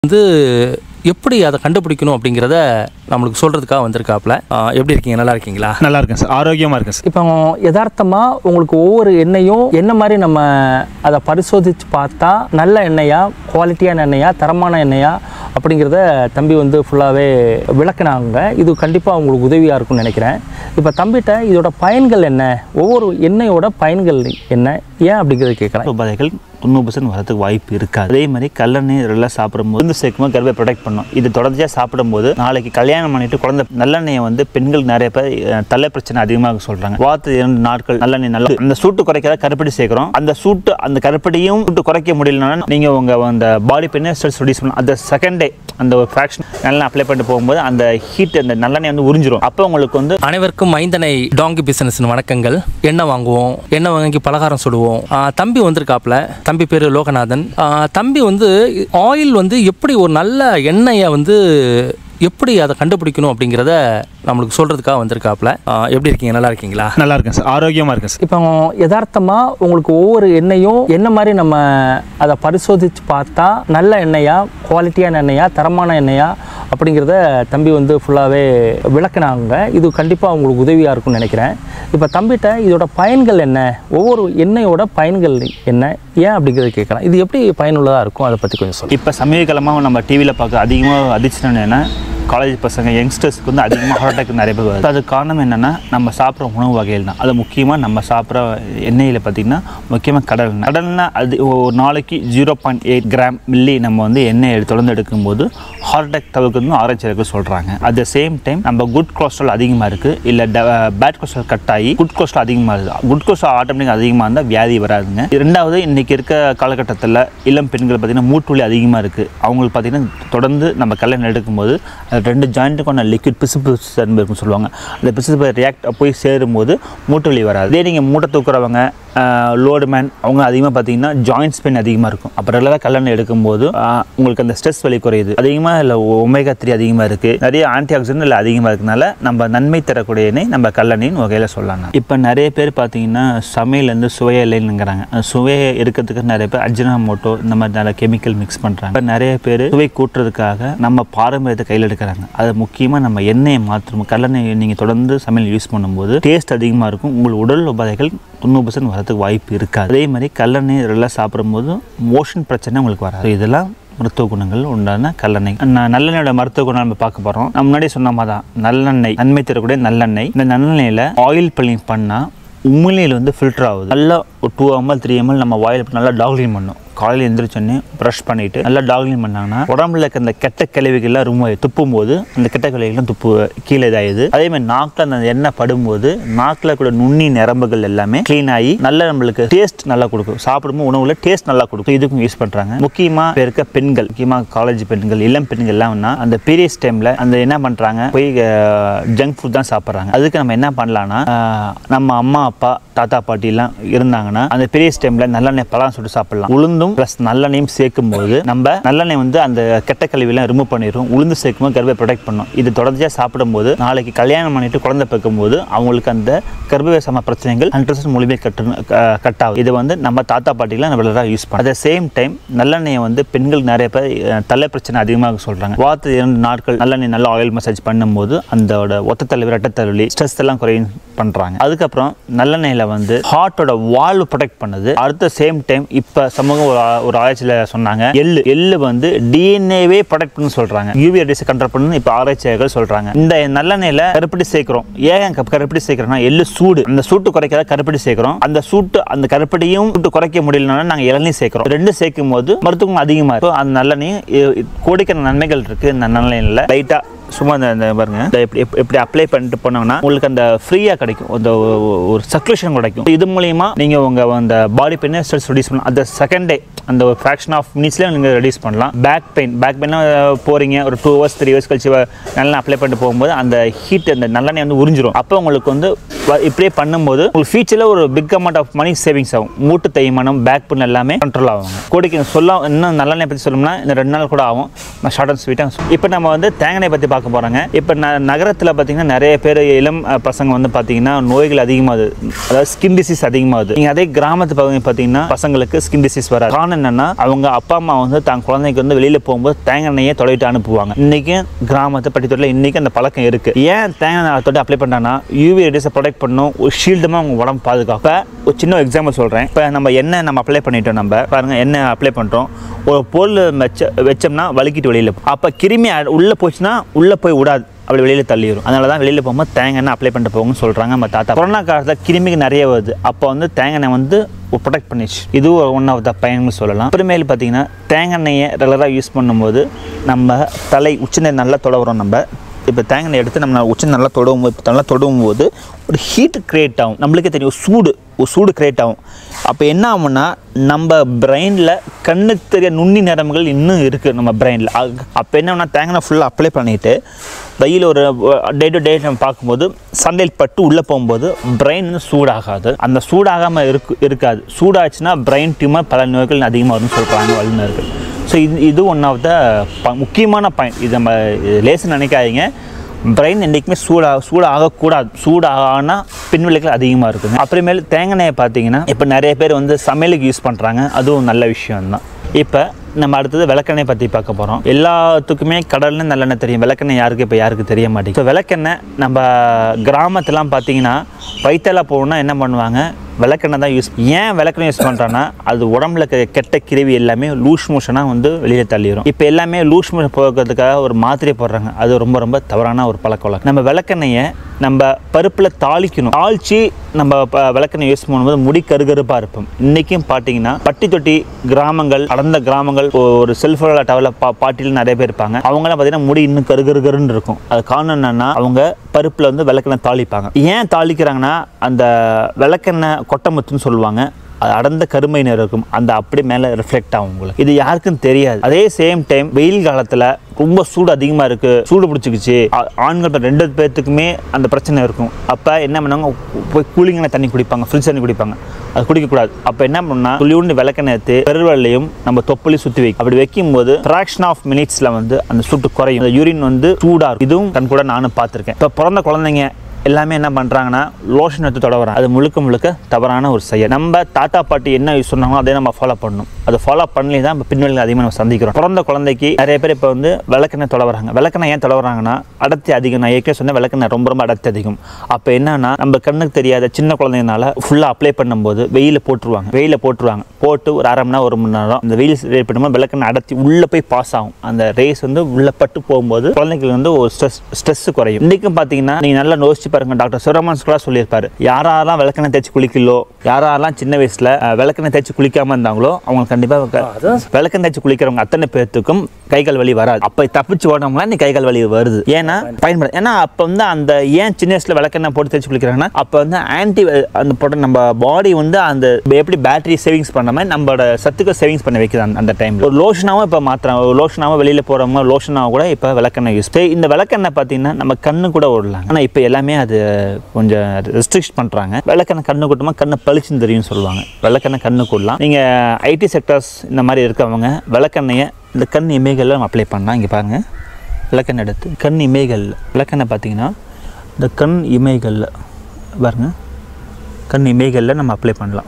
வந்து எப்படி அதை கண்டுபிடிக்கணும் அப்படிங்கிறத நம்மளுக்கு சொல்கிறதுக்காக வந்திருக்காப்புல ஆ, எப்படி இருக்கீங்க நல்லா இருக்கீங்களா நல்லா இருக்கேன் சார் ஆரோக்கியமாக இருக்கேன் சார் இப்போ யதார்த்தமாக உங்களுக்கு ஒவ்வொரு எண்ணெயும் என்ன மாதிரி நம்ம அதை பரிசோதித்து பார்த்தா நல்ல எண்ணெயா குவாலிட்டியான எண்ணெயா தரமான எண்ணெயா அப்படிங்கிறத தம்பி வந்து ஃபுல்லாகவே விளக்குனாங்க இது கண்டிப்பாக உங்களுக்கு உதவியாக இருக்கும்னு நினைக்கிறேன் இப்போ தம்பிகிட்ட இதோட பயன்கள் என்ன ஒவ்வொரு எண்ணெயோட பயன்கள் என்ன ஏன் அப்படிங்கிறத கேட்குறேன் உபாதைகள் தொண்ணூறு பர்சன்ட் வரதுக்கு வாய்ப்பு இருக்காது அதே மாதிரி கல்லெண்ணெய் இதெல்லாம் சாப்பிடும்போது வந்து சேர்க்கும்போது கர்ப்பை ப்ரொடெக்ட் பண்ணும் இது தொடர்ச்சியாக சாப்பிடும்போது நாளைக்கு கல்யாணம் பண்ணிட்டு குழந்தை நல்லெண்ணெயை வந்து பெண்கள் நிறைய பேர் அஹ், தலை பிரச்சனை அதிகமாக சொல்றாங்க வாரத்து இரண்டு நாட்கள் நல்லெண்ணெய் நல்லா அந்த சூட்டு குறைக்காத கருப்படி சேர்க்கிறோம் அந்த சூட்டு அந்த கருப்படியும் சூட்டு குறைக்க முடியலனாலும் நீங்க உங்க அந்த பாடி பெண்ணை ஸ்ட்ரெஸ் ரெடியூஸ் பண்ணலாம் அந்த செகண்ட் டே அந்த ஒரு ஃப்ராக்ஷன் நல்லா அப்ளை பண்ணிட்டு போகும்போது அந்த ஹீட் அந்த நல்லெண்ணெய் வந்து உறிஞ்சிரும் அப்போ உங்களுக்கு வந்து அனைவருக்கும் மைந்தனை டாங்கி பிசினஸ் வணக்கங்கள் எண்ணெய் வாங்குவோம் எண்ணெய் வாங்கி பலகாரம் சுடுவோம் ஆ, தம்பி வந்திருக்காப்புல தம்பி பேர் லோகநாதன் ஆ, தம்பி வந்து ஆயில் வந்து எப்படி ஒரு நல்ல எண்ணெயை வந்து எப்படி அதை கண்டுபிடிக்கணும் அப்படிங்கிறத நம்மளுக்கு சொல்கிறதுக்காக வந்திருக்காப்புல ஆ, எப்படி இருக்கீங்க நல்லா இருக்கீங்களா நல்லா இருக்கேன் சார் ஆரோக்கியமாக இருக்கேன் சார் இப்போ யதார்த்தமாக உங்களுக்கு ஒவ்வொரு எண்ணெயும் என்ன மாதிரி நம்ம அதை பரிசோதித்து பார்த்தா நல்ல எண்ணெயா குவாலிட்டியான எண்ணெயா தரமான எண்ணெயா அப்படிங்கிறத தம்பி வந்து ஃபுல்லாகவே விளக்குனாங்க இது கண்டிப்பாக உங்களுக்கு உதவியாக இருக்கும்னு நினைக்கிறேன் இப்போ தம்பிகிட்ட இதோட பயன்கள் என்ன ஒவ்வொரு எண்ணெயோட பயன்கள் என்ன ஏன் அப்படிங்கிறத கேட்குறேன் இது எப்படி பயனுள்ளதாக இருக்கும் அதை பற்றி கொஞ்சம் சொல்லுங்கள் இப்போ சமீப காலமாக நம்ம டிவியில் பார்க்க அதிகமாக அதிர்ச்சி என்னென்னா காலேஜ் பசங்க யங்ஸ்டர்ஸ்க்கு வந்து அதிகமாக ஹார்ட் அட்டாக் நிறைய பேர் வருது அதுக்கு காரணம் என்னென்னா நம்ம சாப்பிட்ற உணவு வகைகள் தான் அது முக்கியமாக நம்ம சாப்பிட்ற எண்ணெயில் பார்த்திங்கன்னா முக்கியமாக கடல் எண்ணெய். கடல் எண்ணெய் அது ஒரு நாளைக்கு zero point eight gram milli நம்ம வந்து எண்ணெய் எடுத்து தொடர்ந்து எடுக்கும்போது ஹார்ட் அட்டாக் தவிர்க்கணும் ஆராய்ச்சியாளர்கள் சொல்கிறாங்க அட் த சேம் டைம் நம்ம குட் கொலஸ்ட்ரால் அதிகமாக இருக்குது இல்லை பேட் கொலஸ்ட்ரால் கட் ஆகி குட் கொலஸ்ட்ரால் அதிகமாக இருக்குது குட் கொலஸ்ட்ரால் ஆட்டோமேட்டிக் அதிகமாக இருந்தால் வியாதி வராதுங்க ரெண்டாவது இன்றைக்கி இருக்க காலகட்டத்தில் இளம் பெண்கள் பார்த்திங்கன்னா மூட்டுவலி அதிகமாக இருக்குது அவங்களுக்கு பார்த்திங்கன்னா தொடர்ந்து நம்ம கல்யாணம் எடுக்கும்போது அது ரெண்டு ஜாயிண்ட்டுக்கான லிக்விட் பிசுப்பு தன்மை இருக்குன்னு சொல்லுவாங்க அந்த பிசுப்பு ரியாக்ட் போய் சேரும்போது மூட்டு வலி வராது இதே நீங்கள் மூட்டை தூக்குறவங்க லோடு மேன் அவங்க அதிகமாக பார்த்தீங்கன்னா ஜாயின்ஸ் பெயின் அதிகமாக இருக்கும் அப்போ ரெகுலராக கல்யாணம் எடுக்கும்போது ஆஹ், உங்களுக்கு அந்த ஸ்ட்ரெஸ் வலி குறையுது அதிகமாக இல்லை ஒமேகா த்ரீ அதிகமாக இருக்குது நிறைய ஆன்டி ஆக்சிடென்ட் இல்லை அதிகமாக இருக்கனால நம்ம நன்மை தரக்கூடிய எண்ணெய் நம்ம கல்லெண்ணெய்னு வகையில் சொல்லலாம் இப்போ நிறைய பேர் பார்த்தீங்கன்னா சமையலேருந்து சுவையே இல்லைங்கிறாங்க அந்த சுவையை இருக்கிறதுக்கு நிறைய பேர் அஜினாமோட்டோ இந்த மாதிரி நிறைய கெமிக்கல் மிக்ஸ் பண்ணுறாங்க இப்போ நிறைய பேர் சுவை கூட்டுறதுக்காக நம்ம பாரம்பரியத்தை கையில் எடுக்கிறாங்க அது முக்கியமாக நம்ம எண்ணெயை மாற்றணும் கல்லெண்ணெய் நீங்கள் தொடர்ந்து சமையல் யூஸ் பண்ணும்போது டேஸ்ட் அதிகமாக இருக்கும் உங்கள் உடல் உபாதைகள் தொண்ணூறு பர்சன்ட் வரதுக்கு வாய்ப்பு இருக்காது அதே மாதிரி கல்லெண்ணெய் இதெல்லாம் சாப்பிடும்போது மோஷன் பிரச்சனை உங்களுக்கு வராது So இதெல்லாம் மருத்துவ குணங்கள் உண்டான கல்லெண்ணெய் நான் நல்லெண்ணெயோட மருத்துவ குணம் நம்ம பார்க்க போகிறோம் நம்ம முன்னாடியே சொன்ன மாதிரி தான் நல்லெண்ணெய் நன்மை தரக்கூடிய நல்லெண்ணெய் இந்த நல்லெண்ணெயில் ஆயில் பல்லிங் பண்ணால் உமிழ்நீர் வந்து ஃபில்டர் ஆகுது நல்லா ஒரு டூ எம்எல் த்ரீ எம்எல் நம்ம வாயில் போட்டு நல்லா டாக்லின் பண்ணும் காலையில் எந்திரிச்சோன்னே ப்ரஷ் பண்ணிட்டு நல்லா டாக்லின் பண்ணாங்கன்னா உடம்புல இருக்க அந்த கெட்ட கழிவுகள்லாம் ரொம்ப துப்பும் போது அந்த கெட்ட கழிவுகள்லாம் துப்பு கீழே இதாகுது அதே மாதிரி நாக்கில் அந்த எண்ணெய் படும்போது நாக்கில் கூட நுண்ணி நரம்புகள் எல்லாமே க்ளீன் ஆகி நல்ல நம்மளுக்கு டேஸ்ட் நல்லா கொடுக்கும் சாப்பிடும்போது உணவுல டேஸ்ட் நல்லா கொடுக்கும் இதுக்கும் யூஸ் பண்ணுறாங்க முக்கியமாக இப்போ இருக்க பெண்கள் முக்கியமாக காலேஜ் பெண்கள் இளம் பெண்கள் எல்லாம்னா அந்த பீரியட்ஸ் டைமில் அந்த என்ன பண்ணுறாங்க போய் ஜங்க் ஃபுட் தான் சாப்பிட்றாங்க அதுக்கு நம்ம என்ன பண்ணலாம்னா ஆஹ், நம்ம அம்மா அப்பா தாத்தா பாட்டி எல்லாம் இருந்தாங்கன்னா அந்த பீரியட்ஸ் டைம்ல நல்லெண்ணெய் பழம் சுட்டு சாப்பிடலாம் உளுந்தும் ப்ளஸ் நல்லெண்ணெயும் சேர்க்கும் போது நம்ம நல்லெண்ணெய் வந்து அந்த கெட்ட கழிவுலாம் ரிமூவ் பண்ணிடும் உளுந்து சேர்க்கும்போது கர்ப்பை ப்ரொடெக்ட் பண்ணும் இது தொடர்ச்சியாக சாப்பிடும்போது நாளைக்கு கல்யாணம் பண்ணிட்டு குழந்தை பிறக்கும்போது அவங்களுக்கு அந்த கர்ப்ப சம பிரச்சனைகள் ஹண்ட்ரட் பர்சன்ட் முழுமையாக கட்டு கட் ஆகும் இது வந்து நம்ம தாத்தா பாட்டிலாம் நம்ம யூஸ் பண்ணும் அட் சேம் டைம் நல்லெண்ணெயை வந்து பெண்கள் நிறைய பேர் அஹ், தலை பிரச்சனை அதிகமாக சொல்றாங்க வாரத்து இரண்டு நாட்கள் நல்லெண்ணெய் நல்லா ஆயில் மசாஜ் பண்ணும்போது அந்த ஒத்த தலைவர் ரெட்ட தலைவலி ஸ்ட்ரெஸ் எல்லாம் குறையும் பண்றாங்க அதுக்கப்புறம் நல்லெண்ணெயில வந்து ஹார்ட்டோட வால்வ் ப்ரொடெக்ட் பண்ணுது அடுத்த சேம் டைம் இப்ப சமூகம் ஒரு ஆ- ஒரு ஆராய்ச்சியில சொன்னாங்க எள்ளு எள்ளு வந்து டிஎன்ஏவே ப்ரொடெக்ட் பண்ணு சொல்றாங்க யூவி ரேடியஸை கண்ட்ரோல் பண்ணு இப்ப ஆராய்ச்சியாளர்கள் சொல்றாங்க இந்த நல்லெண்ணெயில கருப்பட்டி சேர்க்கிறோம் ஏன் க- கருப்பட்டி சேர்க்கிறோம்னா எள்ளு சூடு அந்த சூட்டு குறைக்காத கருப்பட்டி சேர்க்கிறோம் அந்த சூட்டு அந்த கருப்பட்டியும் சூட்டு குறைக்க முடியலனால நாங்க இளநீர் சேர்க்கிறோம் ரெண்டு சேர்க்கும் போது மருத்துவம் அதிகமா இருக்கும் அந்த நல்லெண்ணெய் இ- கோடிக்கான நன்மைகள் இருக்கு இந்த நல்லெண்ணெயில லைட்டா சும்மா இந்த இந்த பாருங்க இந்த எப்படி எப்படி- எப்படி அப்ளை பண்ணிட்டு போனோம்னா உங்களுக்கு அந்த ஃப்ரீயாக கிடைக்கும் அந்த ஒ- ஒ- ஒரு சர்க்குலேஷன் கிடைக்கும் இது மூலியமா நீங்க உங்க அந்த பாடி பெயினை ஸ்ட்ரெஸ் ரெடியூஸ் பண்ணலாம் அந்த செகண்ட் டே அந்த ஒரு ஃப்ராக்ஷன் ஆஃப் மினிட்ஸ்ல நீங்க ரெடியூஸ் பண்ணலாம் பேக் பெயின் பேக் பெயினா போறீங்க ஒரு டூ ஹவர்ஸ் த்ரீ ஹவர்ஸ் கழிச்சு வ- நல்லா அப்ளை பண்ணிட்டு போகும்போது அந்த ஹீட் அந்த நல்லெண்ணெய் வந்து உறிஞ்சிரும் அப்போ உங்களுக்கு வந்து வ- இப்படியே பண்ணும்போது உங்களுக்கு ஃபியூச்சரில் ஒரு big amount of money savings ஆகும் மூட்டு தேய்மானம் பேக் பெயின் எல்லாமே கண்ட்ரோல் ஆகும் கோடிக்கு சொல்ல இன்னும் நல்லெண்ணெய் பற்றி சொல்லணும்னா இந்த ரெண்டு நாள் கூட ஆகும் நான் ஷார்ட் அண்ட் ஸ்வீட்டாக இப்போ நம்ம வந்து தேங்காய் பற்றி பார்க்க போகிறாங்க இப்போ ந நகரத்தில் பார்த்தீங்கன்னா நிறைய பேர் இளம் அஹ், பசங்க வந்து பார்த்தீங்கன்னா நோய்கள் அதிகமாகுது அதாவது ஸ்கின் டிசீஸ் அதிகமாகுது நீங்கள் அதே கிராமத்து பகுதி பார்த்தீங்கன்னா பசங்களுக்கு ஸ்கின் டிசீஸ் வராது காரணம் என்னன்னா அவங்க அப்பா அம்மா வந்து தான் குழந்தைக்கு வந்து வெளியில் போகும்போது தேங்காய் எண்ணெயை தொலைட்டு அனுப்புவாங்க இன்றைக்கும் கிராமத்து பட்டித்தொட்டில் இன்றைக்கும் அந்த பழக்கம் இருக்குது ஏன் தேங்காய் எண்ணெய் தொட்டு அப்ளை பண்ணுறாங்கன்னா யூவி ரேடியஸை ப்ரொடெக்ட் பண்ணும் ஒரு ஷீல்டுமாக அவங்க உடம்பு பாதுகாப்பு இப்ப ஒரு சின்ன எக்ஸாம்பிள் சொல்கிறேன் இப்போ நம்ம எண்ணெய் நம்ம அப்ளை பண்ணிட்டோம் நம்ம பாருங்க எண்ணெய் அப்ளை பண்ணுறோம் ஒரு பொருள் வச்ச வச்சோம்னா வலிக்கிட்டு வெளியில் அப்போ கிருமி அ- உள்ள போச்சுன்னா உள்ளே போய் விடாது அப்படி வெளியில் தள்ளிடும் அதனால தான் வெளியில் போகும்போது தேங்காய் எண்ணெய் அப்ளை பண்ணிட்டு போங்கன்னு சொல்கிறாங்க நம்ம தாத்தா கொரோனா காலத்தில் கிருமிக்கு நிறைய வருது அப்போ வந்து தேங்காய் எண்ணெய் வந்து ப்ரொடெக்ட் பண்ணிச்சு இது ஒன் ஆஃப் த பயன்கள் சொல்லலாம் அப்புறமேல் பார்த்தீங்கன்னா தேங்காய் எண்ணெயை ரெகுலராக யூஸ் பண்ணும்போது நம்ம தலை உச்சனை நல்லா தொடவுறோம் நம்ம இப்போ தேங்காய் எண்ணெய் எடுத்து நம்ம உச்சனை நல்லா தொடவும் போது நல்லா தொடவும் போது ஒரு ஹீட் கிரியேட் ஆகும் நம்மளுக்கே தெரியும் சூடு ஒரு சூடு கிரியேட் ஆகும் அப்போ என்ன ஆகும்னா நம்ம பிரெயினில் கண்ணுக்கு தெரிய நுண்ணி நரம்புகள் இன்னும் இருக்குது நம்ம பிரெயினில் அப்போ என்ன தேங்காய் ஃபுல்லாக அப்ளை பண்ணிவிட்டு வெயில் ஒரு டே டு டே நம்ம பார்க்கும்போது சண்டையில் பட்டு உள்ளே போகும்போது பிரெயின் வந்து சூடாகாது அந்த சூடாகாமல் இருக்கு இருக்காது சூடாச்சுன்னா பிரெயின் டியூமர் பல நோய்கள் அதிகமாக வரும்னு சொல்கிறாங்க வல்லுநர்கள் ஸோ இது இது ஒன் ஆஃப் த முக்கியமான பாயிண்ட் இது நம்ம லேசு நினைக்காதீங்க பிரெயின் என்றைக்குமே சூடாக சூடாகக்கூடாது சூடாகனா பின்விளைகள் அதிகமாக இருக்குங்க அப்புறமேல் தேங்காய் எண்ணெயை பார்த்தீங்கன்னா இப்போ நிறைய பேர் வந்து சமையலுக்கு யூஸ் பண்ணுறாங்க அதுவும் நல்ல விஷயம்தான் இப்போ நம்ம அடுத்தது விளக்கெண்ணெய் பற்றி பார்க்க போகிறோம் எல்லாத்துக்குமே கடல்னு நல்லெண்ணெய் தெரியும் விளக்கெண்ணெய் யாருக்கு இப்போ யாருக்கு தெரிய மாட்டேங்குது ஸோ விளக்கெண்ணெய் நம்ம கிராமத்துலாம் பார்த்தீங்கன்னா வயிற்றெல்லாம் போகணுன்னா என்ன பண்ணுவாங்க விளக்கெண்ணெய் தான் யூஸ் ஏன் விளக்கெண்ணெய் யூஸ் பண்ணுறோன்னா அது உடம்புல இருக்க கெட்ட கிருவி எல்லாமே லூஸ் மோஷனாக வந்து வெளியில் தள்ளிடும் இப்போ எல்லாமே லூஸ் மோஷன் போகிறதுக்காக ஒரு மாத்திரை போடுறாங்க அது ரொம்ப ரொம்ப தவறான ஒரு பழக்க வழக்கம் நம்ம விளக்கெண்ணெயை நம்ம பருப்பில் தாளிக்கணும் தாளித்து நம்ம ப- விளக்கெண்ணெய் யூஸ் பண்ணும்போது முடி கருகருப்பாக இருப்போம் இன்றைக்கும் பார்த்தீங்கன்னா பட்டி தொட்டி கிராமங்கள் அடர்ந்த கிராமங்கள் ஒ- ஒரு செல்ஃபோனில் டவரில் பா பாட்டியில் நிறைய பேர் இருப்பாங்க அவங்களாம் பார்த்தீங்கன்னா முடி இன்னும் கருகருகருன்னு இருக்கும் அது காரணம் என்னன்னா அவங்க பருப்பில் வந்து விளக்கெண்ணெய் தாளிப்பாங்க ஏன் தாளிக்கிறாங்கன்னா அந்த விளக்கெண்ணெய் கொட்டமுத்துன்னு சொல்லுவாங்க அது அடர்ந்த கருமை நிறம் இருக்கும் அந்த அப்படி மேலே ரிஃப்ளெக்ட் ஆகும் உங்களுக்கு இது யாருக்கும் தெரியாது அதே சேம் டைம் வெயில் காலத்தில் ரொம்ப சூடு அதிகமாக இருக்குது சூடு பிடிச்சிக்கிச்சு ஆ- ஆண்கள் பெண் ரெண்டு பேர்த்துக்குமே அந்த பிரச்சனை இருக்கும் அப்போ என்ன பண்ணுவாங்க போய் கூலிங்கான தண்ணி குடிப்பாங்க ஃப்ரிட்ஜ் தண்ணி குடிப்பாங்க அது குடிக்கக்கூடாது அப்போ என்ன பண்ணா துளியுண்டு விளக்கெண்ணெய் எடுத்து பெருவலையும் நம்ம தொப்புலையும் சுற்றி வைக்கும் அப்படி வைக்கும்போது ஃப்ராக்ஷன் ஆஃப் மினிட்ஸில் வந்து அந்த சூட்டு குறையும் அந்த யூரின் வந்து சூடாக இருக்கும் இதுவும் கண் கூட நானும் பார்த்துருக்கேன் இப்போ பிறந்த குழந்தைங்க எல்லாமே என்ன பண்ணுறாங்கன்னா லோஷன் எடுத்து தொடவறாங்க அது முழுக்க முழுக்க தவறான ஒரு செயல் நம்ம தாத்தா பாட்டி என்ன யூஸ் சொன்னாங்களோ அதே நம்ம ஃபாலோ பண்ணணும் அதை ஃபாலோ பண்ணி தான் இப்போ பின்வெளிகள் அதிகமாக நம்ம சந்திக்கிறோம் பிறந்த குழந்தைக்கு நிறைய பேர் இப்போ வந்து விளக்கெண்ணெய் தொடவறாங்க விளக்கெண்ணெய் ஏன் தொடவறாங்கன்னா அடர்த்தி அதிகம் நான் ஏற்கனவே சொன்ன விளக்கெண்ணெய் ரொம்ப ரொம்ப அடர்த்தி அதிகம் அப்போ என்னன்னா நம்ம கண்ணுக்கு தெரியாத சின்ன குழந்தைங்கனால ஃபுல்லாக அப்ளை பண்ணும்போது வெயில போட்டுருவாங்க வெயில போட்டுருவாங்க போட்டு ஒரு அரை மணி நேரம் ஒரு மணி நேரம் அந்த வெயில் ரேட் பண்ணும்போது விளக்கெண்ணெய் அடர்த்தி உள்ளே போய் பாஸ் ஆகும் அந்த ரேஸ் வந்து உள்ளே பட்டு போகும்போது குழந்தைங்களுக்கு வந்து ஒரு ஸ்ட்ரெஸ் ஸ்ட்ரெஸ் குறையும் இன்றைக்கும் பார்த்தீங்கன்னா நீங்கள் நல்லா யோசிச்சு பாருங்க டாக்டர் சிவராமன் கூட சொல்லியிருப்பாரு யாரெல்லாம் விளக்கெண்ணெய் தேய்ச்சி குளிக்கலோ யாரெல்லாம் சின்ன வயசில் விளக்கெண்ணெய் தேய்ச்சி குளிக்காமல் இருந்தாங்களோ அவங்க கண்டிப்பாக விளக்கெண்ணெய் தேய்ச்சி குளிக்கிறவங்க அத்தனை பேர்த்துக்கும் கை கால் வலி வராது அப்போ தப்பிச்சு ஓடவங்களாம் நீ கை கால் வலி வருது ஏன்னா பயன்பட ஏன்னா அப்போ வந்து அந்த ஏன் சின்ன வயசில் விளக்கெண்ணெய் போட்டு தேய்ச்சி குளிக்கிறாங்கன்னா அப்போ வந்து ஆன்டி அந்த போட்ட நம்ம பாடி வந்து அந்த எப்படி பேட்டரி சேவிங்ஸ் பண்ண மாதிரி நம்மளோட சத்துக்கள் சேவிங்ஸ் பண்ண வைக்குது அந்த- அந்த டைமில் ஒரு லோஷனாகவும் இப்போ மாற்றுறாங்க ஒரு லோஷனாகவும் வெளியில் போகிறவங்க லோஷனாக கூட இப்போ விளக்கெண்ணெய் யூஸ் இந்த விளக்கெண்ணெய் பார்த்தீங்கன்னா நம்ம கண்ணு கூட ஓடலாம் ஆனால் இப்போ எல்லாமே அது கொஞ்சம் ரெஸ்ட்ரிக்ட் பண்ணுறாங்க விளக்கெண்ணெய் கண்ணு கூட்டமாக கண்ணு பளிச்சுன்னு தெரியும்னு சொல்லுவாங்க விளக்கெண்ணெய் கண்ணு கூடலாம் நீங்கள் ஐடி செக்டர்ஸ் இந்த மாதிரி இருக்கவங்க விளக்கெண்ணெயை இந்த கண் இமைகளில் நம்ம அப்ளை பண்ணலாம் இங்கே பாருங்கள் விளக்கெண்ணெய் எடுத்து கண் இமைகள் விளக்கெண்ணெய் பார்த்தீங்கன்னா இந்த கண் இமைகளில் பாருங்க கண் இமைகளில் நம்ம அப்ளை பண்ணலாம்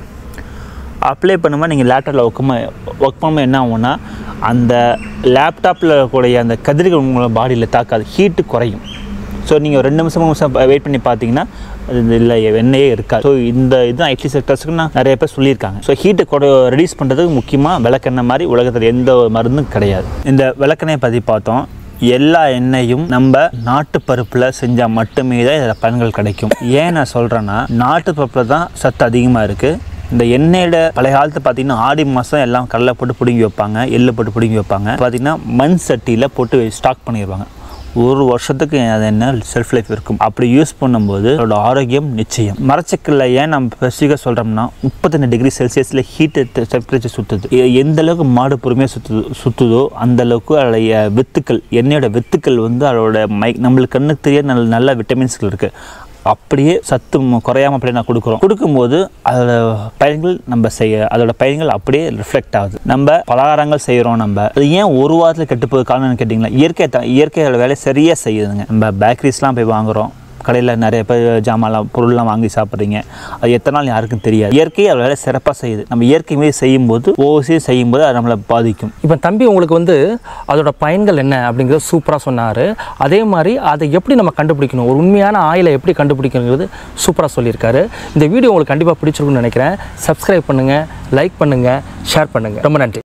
அப்ளை பண்ணும்போது நீங்கள் லேப்டாப்பில் ஒர்க் ஒர்க் பண்ணும்போது என்ன ஆகும்னா அந்த லேப்டாப்பில் இருக்கக்கூடிய அந்த கதிர்கள் உங்களோட பாடியில் தாக்காது ஹீட்டு குறையும் ஸோ நீங்கள் ரெண்டு நிமிஷம் மூணு நிமிஷம் வெயிட் பண்ணி பார்த்தீங்கன்னா அது இல்லை எண்ணெயே இருக்காது ஸோ இந்த இது ஐடி செக்டர்ஸுக்கு நான் நிறைய பேர் சொல்லியிருக்காங்க ஸோ ஹீட்டை குறை ரெடியூஸ் பண்ணுறதுக்கு முக்கியமாக விளக்கெண்ணெய் மாதிரி உலகத்தில் எந்த ஒரு மருந்தும் கிடையாது இந்த விளக்கெண்ணெயை பற்றி பார்த்தோம் எல்லா எண்ணெயும் நம்ம நாட்டு பருப்பில் செஞ்சால் மட்டுமே தான் இதில் பலன்கள் கிடைக்கும் ஏன் நான் சொல்கிறேன்னா நாட்டு பருப்பில் தான் சத்து அதிகமாக இருக்குது இந்த எண்ணெயோட பழைய காலத்து பார்த்தீங்கன்னா ஆடி மாதம் எல்லாம் கடலை போட்டு பிடுங்கி வைப்பாங்க எள்ளு போட்டு பிடுங்கி வைப்பாங்க பார்த்தீங்கன்னா மண் சட்டியில் போட்டு ஸ்டாக் பண்ணிடுவாங்க ஒரு வருஷத்துக்கு அது என்ன செல்ஃப் லைஃப் இருக்கும் அப்படி யூஸ் பண்ணும்போது அதோட ஆரோக்கியம் நிச்சயம் மரச்சக்கல்ல ஏன் நம்ம ஸ்பெசிஃபிக்காக சொல்கிறோம்னா முப்பத்தெண்டு டிகிரி செல்சியஸில் ஹீட் டெம்பரேச்சர் சுற்றுது எ- எந்த அளவுக்கு மாடு பொறுமையாக சுற்றுது சுற்றுதோ அந்த அளவுக்கு அதோடைய வித்துக்கள் எண்ணெயோட வித்துக்கள் வந்து அதோட மை நம்மளுக்கு கண்ணுக்கு தெரிய நல்ல நல்ல விட்டமின்ஸ்கள் இருக்குது அப்படியே சத்து ம- குறையாம அப்படியே நான் கொடுக்குறோம் கொடுக்கும்போது அதோட பயன்கள் நம்ம செய்ய அதோட பயன்கள் அப்படியே ரிஃப்ளெக்ட் ஆகுது நம்ம பலகாரங்கள் செய்கிறோம் நம்ம அது ஏன் ஒரு வாரத்தில் கெட்டு போகுது காரணம்னு கேட்டிங்களா இயற்கை த இயற்கையோட வேலையை சரியாக செய்யுதுங்க நம்ம பேக்கரிஸ்லாம் போய் வாங்குறோம் கடையில் நிறைய பேர் ஜாமான்லாம் பொருள்லாம் வாங்கி சாப்பிட்றீங்க அது எத்தனை நாள் யாருக்கும் தெரியாது இயற்கை அதோட வேலை சிறப்பாக செய்யுது நம்ம இயற்கை மீது செய்யும்போது ஒவ்வொரு செய்யும்போது அது நம்மளை பாதிக்கும் இப்போ தம்பி உங்களுக்கு வந்து அதோட பயன்கள் என்ன அப்படிங்கிறத சூப்பராக சொன்னார் அதே மாதிரி அதை எப்படி நம்ம கண்டுபிடிக்கணும் ஒரு உண்மையான ஆயிலை எப்படி கண்டுபிடிக்கணுங்கிறது சூப்பராக சொல்லியிருக்காரு இந்த வீடியோ உங்களுக்கு கண்டிப்பாக பிடிச்சிருக்குன்னு நினைக்கிறேன் சப்ஸ்கிரைப் பண்ணுங்கள் லைக் பண்ணுங்கள் ஷேர் பண்ணுங்கள் ரொம்ப நன்றி